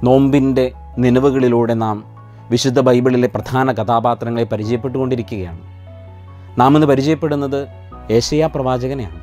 നോമ്പിൻ്റെ നിലവുകളിലൂടെ നാം വിശുദ്ധ ബൈബിളിലെ പ്രധാന കഥാപാത്രങ്ങളെ പരിചയപ്പെട്ടുകൊണ്ടിരിക്കുകയാണ് നാം ഇന്ന് പരിചയപ്പെടുന്നത് ഏഷ്യ പ്രവാചകനെയാണ്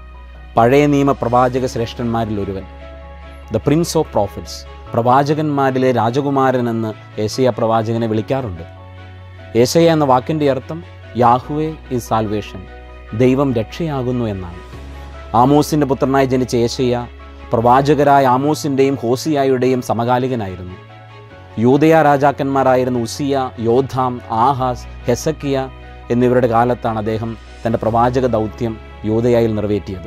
പഴയ നിയമ പ്രവാചക ശ്രേഷ്ഠന്മാരിൽ ഒരുവൻ ദ പ്രിൻസ് ഓഫ് പ്രോഫിറ്റ്സ് പ്രവാചകന്മാരിലെ രാജകുമാരൻ എന്ന് ഏഷ്യ പ്രവാചകനെ വിളിക്കാറുണ്ട് ഏഷ്യ എന്ന വാക്കിൻ്റെ അർത്ഥം യാഹുവേ ഇസ് സാൽവേഷൻ ദൈവം രക്ഷയാകുന്നു എന്നാണ് ആമോസിൻ്റെ പുത്രനായി ജനിച്ച ഏഷ്യ പ്രവാചകരായ ആമോസിൻ്റെയും ഹോസിയായുടെയും സമകാലികനായിരുന്നു യൂതയ രാജാക്കന്മാരായിരുന്ന ഉസിയ യോധാം ആഹാസ് ഹെസക്കിയ എന്നിവരുടെ കാലത്താണ് അദ്ദേഹം തൻ്റെ പ്രവാചക ദൗത്യം യൂതയായിൽ നിറവേറ്റിയത്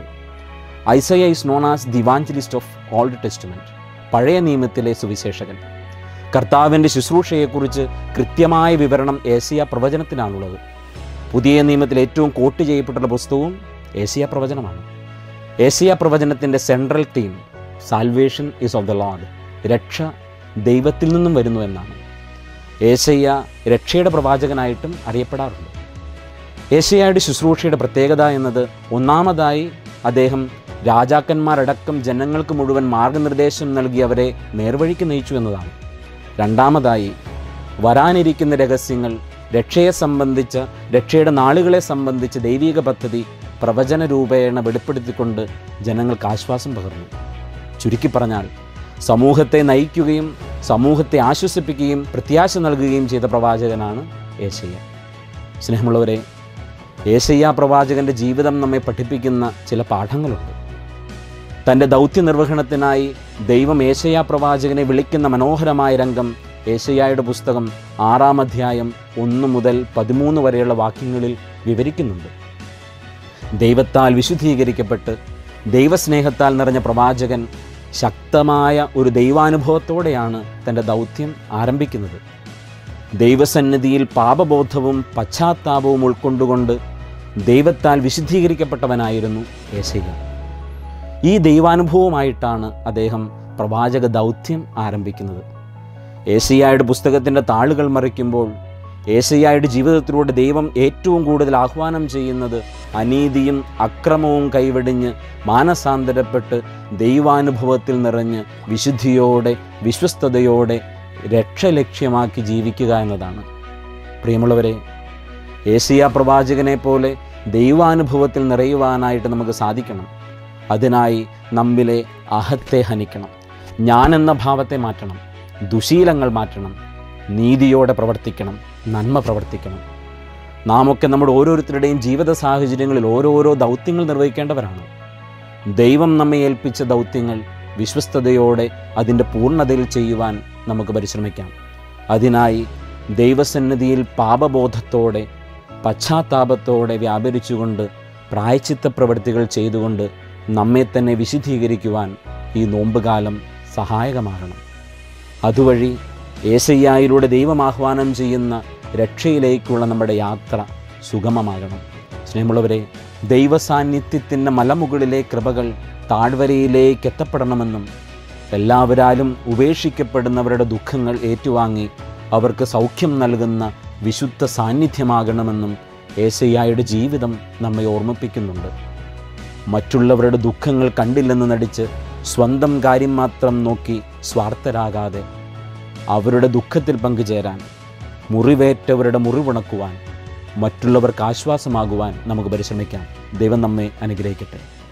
Isaiah is known as the evangelist of Old Testament പഴയ നിയമത്തിലെ സുവിശേഷകൻ കർത്താവിൻ്റെ ശുശ്രൂഷയെക്കുറിച്ച് കൃത്യമായ വിവരണം ഏസിയ പ്രവചനത്തിനാണുള്ളത് പുതിയ നിയമത്തിൽ ഏറ്റവും കോട്ട് ചെയ്യപ്പെട്ടുള്ള പുസ്തകവും ഏസിയ പ്രവചനമാണ് ഏസിയ പ്രവചനത്തിൻ്റെ central theme salvation is of the Lord രക്ഷ ദൈവത്തിൽ നിന്നും വരുന്നു എന്നാണ് ഏശയ്യ രക്ഷയുടെ പ്രവാചകനായിട്ടും അറിയപ്പെടാറുണ്ട് ഏഷ്യയുടെ ശുശ്രൂഷയുടെ പ്രത്യേകത എന്നത് ഒന്നാമതായി അദ്ദേഹം രാജാക്കന്മാരടക്കം ജനങ്ങൾക്ക് മുഴുവൻ മാർഗനിർദ്ദേശം നൽകി അവരെ നേർവഴിക്ക് നയിച്ചു എന്നതാണ് രണ്ടാമതായി വരാനിരിക്കുന്ന രഹസ്യങ്ങൾ രക്ഷയെ സംബന്ധിച്ച രക്ഷയുടെ നാളുകളെ സംബന്ധിച്ച് ദൈവിക പദ്ധതി പ്രവചന രൂപേണ വെളിപ്പെടുത്തിക്കൊണ്ട് ജനങ്ങൾക്ക് ആശ്വാസം പകർന്നു ചുരുക്കി പറഞ്ഞാൽ സമൂഹത്തെ നയിക്കുകയും സമൂഹത്തെ ആശ്വസിപ്പിക്കുകയും പ്രത്യാശ നൽകുകയും ചെയ്ത പ്രവാചകനാണ് ഏശയ്യ സ്നേഹമുള്ളവരെ ഏശയ്യ പ്രവാചകൻ്റെ ജീവിതം നമ്മെ പഠിപ്പിക്കുന്ന ചില പാഠങ്ങളുണ്ട് തൻ്റെ ദൗത്യ നിർവഹണത്തിനായി ദൈവം ഏശയ്യ പ്രവാചകനെ വിളിക്കുന്ന മനോഹരമായ രംഗം ഏശയ്യായുടെ പുസ്തകം ആറാം അധ്യായം ഒന്ന് മുതൽ പതിമൂന്ന് വരെയുള്ള വാക്യങ്ങളിൽ വിവരിക്കുന്നുണ്ട് ദൈവത്താൽ വിശുദ്ധീകരിക്കപ്പെട്ട് ദൈവസ്നേഹത്താൽ നിറഞ്ഞ പ്രവാചകൻ ശക്തമായ ഒരു ദൈവാനുഭവത്തോടെയാണ് തൻ്റെ ദൗത്യം ആരംഭിക്കുന്നത് ദൈവസന്നിധിയിൽ പാപബോധവും പശ്ചാത്താപവും ഉൾക്കൊണ്ടുകൊണ്ട് ദൈവത്താൽ വിശുദ്ധീകരിക്കപ്പെട്ടവനായിരുന്നു ഏശയ്യ ഈ ദൈവാനുഭവമായിട്ടാണ് അദ്ദേഹം പ്രവാചക ദൗത്യം ആരംഭിക്കുന്നത് ഏശയ്യായുടെ പുസ്തകത്തിൻ്റെ താളുകൾ മറിക്കുമ്പോൾ ഏശയ്യായുടെ ജീവിതത്തിലൂടെ ദൈവം ഏറ്റവും കൂടുതൽ ആഹ്വാനം ചെയ്യുന്നത് അനീതിയും അക്രമവും കൈവെടിഞ്ഞ് മാനസാന്തരപ്പെട്ട് ദൈവാനുഭവത്തിൽ നിറഞ്ഞ് വിശുദ്ധിയോടെ വിശ്വസ്തയോടെ രക്ഷ ലക്ഷ്യമാക്കി ജീവിക്കുക എന്നതാണ് പ്രിയമുള്ളവരെ ഏഷ്യ പ്രവാചകനെ പോലെ ദൈവാനുഭവത്തിൽ നിറയുവാനായിട്ട് നമുക്ക് സാധിക്കണം അതിനായി നമ്മിലെ അഹത്തെ ഹനിക്കണം ഞാനെന്ന ഭാവത്തെ മാറ്റണം ദുശീലങ്ങൾ മാറ്റണം നീതിയോടെ പ്രവർത്തിക്കണം നന്മ പ്രവർത്തിക്കണം നാമൊക്കെ നമ്മുടെ ഓരോരുത്തരുടെയും ജീവിത സാഹചര്യങ്ങളിൽ ഓരോരോ ദൗത്യങ്ങൾ നിർവഹിക്കേണ്ടവരാണ് ദൈവം നമ്മെ ഏൽപ്പിച്ച ദൗത്യങ്ങൾ വിശ്വസ്തയോടെ അതിൻ്റെ പൂർണ്ണതയിൽ ചെയ്യുവാൻ നമുക്ക് പരിശ്രമിക്കാം അതിനായി ദൈവസന്നിധിയിൽ പാപബോധത്തോടെ പശ്ചാത്താപത്തോടെ വ്യാപരിച്ചുകൊണ്ട് പ്രായച്ചിത്ത പ്രവൃത്തികൾ ചെയ്തുകൊണ്ട് നമ്മെ തന്നെ വിശുദ്ധീകരിക്കുവാൻ ഈ നോമ്പുകാലം സഹായകമാകണം അതുവഴി ഏസയ്യായിലൂടെ ദൈവം ആഹ്വാനം ചെയ്യുന്ന രക്ഷയിലേക്കുള്ള നമ്മുടെ യാത്ര സുഗമമാകണം സ്നേഹമുള്ളവരെ ദൈവസാന്നിധ്യത്തിൻ്റെ മലമുകളിലെ കൃപകൾ താഴ്വരയിലേക്ക് എത്തപ്പെടണമെന്നും എല്ലാവരാലും ഉപേക്ഷിക്കപ്പെടുന്നവരുടെ ദുഃഖങ്ങൾ ഏറ്റുവാങ്ങി അവർക്ക് സൗഖ്യം നൽകുന്ന വിശുദ്ധ സാന്നിധ്യമാകണമെന്നും ഏസയ്യായുടെ ജീവിതം നമ്മെ ഓർമ്മിപ്പിക്കുന്നുണ്ട് മറ്റുള്ളവരുടെ ദുഃഖങ്ങൾ കണ്ടില്ലെന്ന് നടിച്ച് സ്വന്തം കാര്യം മാത്രം നോക്കി സ്വാർത്ഥരാകാതെ അവരുടെ ദുഃഖത്തിൽ പങ്കുചേരാൻ മുറിവേറ്റവരുടെ മുറിവുണക്കുവാൻ മറ്റുള്ളവർക്ക് ആശ്വാസമാകുവാൻ നമുക്ക് പരിശ്രമിക്കാം ദൈവം നമ്മെ അനുഗ്രഹിക്കട്ടെ